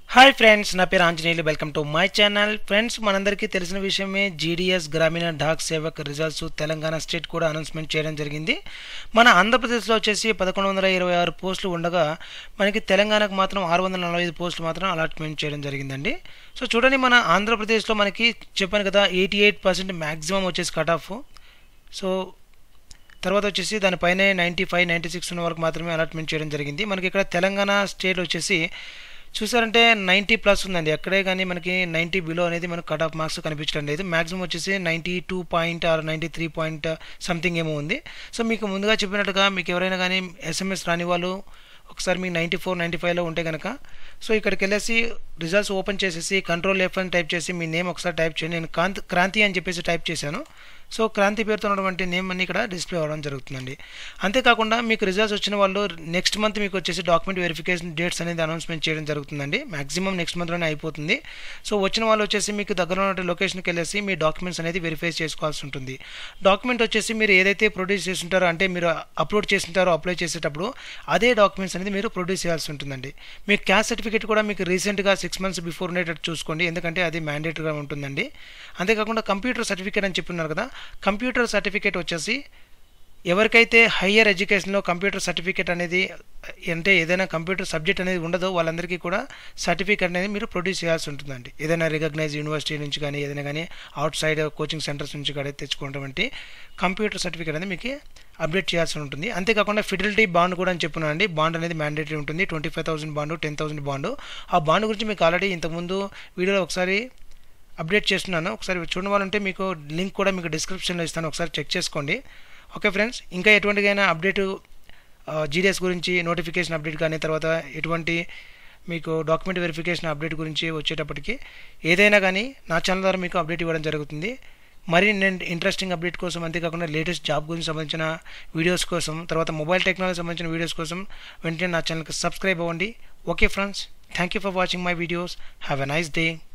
hi friends నా పేరు Anjaneyulu welcome to my channel friends మనందరికీ తెలిసిన విషయమే GDS Gramin Dak Sevak results Telangana state కూడా అనౌన్స్మెంట్ చేయడం జరిగింది మన ఆంధ్రప్రదేశ్లో వచ్చేసి పదకొండు వందల ఇరవై ఆరు పోస్టులు ఉండగా మనకి తెలంగాణకు మాత్రం ఆరు వందల నలభై ఐదు పోస్టులు మాత్రం అలాట్మెంట్ చేయడం జరిగిందండి సో చూడండి మన ఆంధ్రప్రదేశ్లో మనకి చెప్పాను కదా ఎయిటీ ఎయిట్ పర్సెంట్ మ్యాక్సిమం వచ్చేసి కట్ ఆఫ్ సో తర్వాత వచ్చేసి దానిపైనే నైంటీ ఫైవ్ నైంటీ సిక్స్ ఉన్న వరకు మాత్రమే అలాట్మెంట్ చేయడం జరిగింది మనకి ఇక్కడ తెలంగాణ స్టేట్ వచ్చేసి చూసారంటే నైంటీ ప్లస్ ఉందండి ఎక్కడే కానీ మనకి నైంటీ బిలో అనేది మనకు కట్ ఆఫ్ మార్క్స్ కనిపించడం లేదు మాక్సిమం వచ్చేసి ninety two point or ninety three point something ఏమో ఉంది సో మీకు ముందుగా చెప్పినట్టుగా మీకు ఎవరైనా కానీ ఎస్ఎంఎస్ రాని వాళ్ళు ఒకసారి మీకు నైంటీ ఫోర్ నైంటీ ఫైవ్లో ఉంటే కనుక సో ఇక్కడికి వెళ్ళేసి రిజల్ట్స్ ఓపెన్ చేసేసి కంట్రోల్ ఎఫ్ అని టైప్ చేసి మీ నేమ్ ఒకసారి టైప్ చేయండి నేను కాంతి క్రాంతి అని చెప్పేసి టైప్ చేశాను సో క్రాంతి పేరుతో ఉన్నటువంటి నేమ్ అన్ని ఇక్కడ డిస్ప్లే అవ్వడం జరుగుతుందండి అంతేకాకుండా మీకు రిజల్ట్స్ వచ్చిన వాళ్ళు నెక్స్ట్ మంత్ మీకు వచ్చేసి డాక్యుమెంట్ వెరిఫికేషన్ డేట్స్ అనేది అనౌన్స్మెంట్ చేయడం జరుగుతుందండి మాక్సిమం నెక్స్ట్ మంత్లోనే అయిపోతుంది సో వచ్చిన వాళ్ళు వచ్చేసి మీకు దగ్గర ఉన్న లొకేషన్కి వెళ్ళేసి మీ డాక్యుమెంట్స్ అనేది వెరిఫై చేసుకోవాల్సి ఉంటుంది డాక్యుమెంట్ వచ్చేసి మీరు ఏదైతే ప్రొడ్యూస్ చేస్తుంటారో అంటే మీరు అప్లోడ్ చేస్తుంటారో అప్లై చేసేటప్పుడు అదే డాక్యుమెంట్స్ అనేది మీరు ప్రొడ్యూస్ చేయాల్సి ఉంటుందండి మీ క్యాస్ట్ సర్టిఫికేట్ కూడా మీకు రీసెంట్గా సిక్స్ మంత్స్ బిఫోర్ ఉండేటట్టు చూసుకోండి ఎందుకంటే అది మ్యాండేటరీగా ఉంటుందండి అంతేకాకుండా కంప్యూటర్ సర్టిఫికేట్ అని చెప్పున్నారు కదా కంప్యూటర్ సర్టిఫికేట్ వచ్చేసి ఎవరికైతే హయ్యర్ ఎడ్యుకేషన్లో కంప్యూటర్ సర్టిఫికేట్ అనేది అంటే ఏదైనా కంప్యూటర్ సబ్జెక్ట్ అనేది ఉండదో వాళ్ళందరికీ కూడా సర్టిఫికేట్ అనేది మీరు ప్రొడ్యూస్ చేయాల్సి ఉంటుందండి ఏదైనా రికగ్నైజ్ యూనివర్సిటీ నుంచి కానీ ఏదైనా కానీ అవుట్ సైడ్ కోచింగ్ సెంటర్స్ నుంచి కానీ తెచ్చుకున్నటువంటి కంప్యూటర్ సర్టిఫికేట్ అనేది మీకు అప్డేట్ చేయాల్సి ఉంటుంది అంతేకాకుండా ఫిడిలిటీ బాండ్ కూడా అని చెప్పున్నానండి బాండ్ అనేది మ్యాండేటరీ ఉంటుంది twenty five thousand bond ten thousand bond ఆ బాండ్ గురించి మీకు ఆల్రెడీ ఇంతకుముందు వీడియోలో ఒకసారి అప్డేట్ చేస్తున్నాను ఒకసారి చూడవాలంటే మీకు లింక్ కూడా మీకు డిస్క్రిప్షన్లో ఇస్తాను ఒకసారి చెక్ చేసుకోండి ఓకే ఫ్రెండ్స్ ఇంకా ఎటువంటిదైనా అప్డేట్ జీడిఎస్ గురించి నోటిఫికేషన్ అప్డేట్ కానీ తర్వాత ఎటువంటి మీకు డాక్యుమెంట్ వెరిఫికేషన్ అప్డేట్ గురించి వచ్చేటప్పటికి ఏదైనా కానీ నా ఛానల్ ద్వారా మీకు అప్డేట్ ఇవ్వడం జరుగుతుంది మరి నేను ఇంట్రెస్టింగ్ అప్డేట్ కోసం అంతేకాకుండా లేటెస్ట్ జాబ్ గురించి సంబంధించిన వీడియోస్ కోసం తర్వాత మొబైల్ టెక్నాలజీ సంబంధించిన వీడియోస్ కోసం వెంటనే నా ఛానల్కి సబ్స్క్రైబ్ అవ్వండి okay friends thank you for watching my videos have a nice day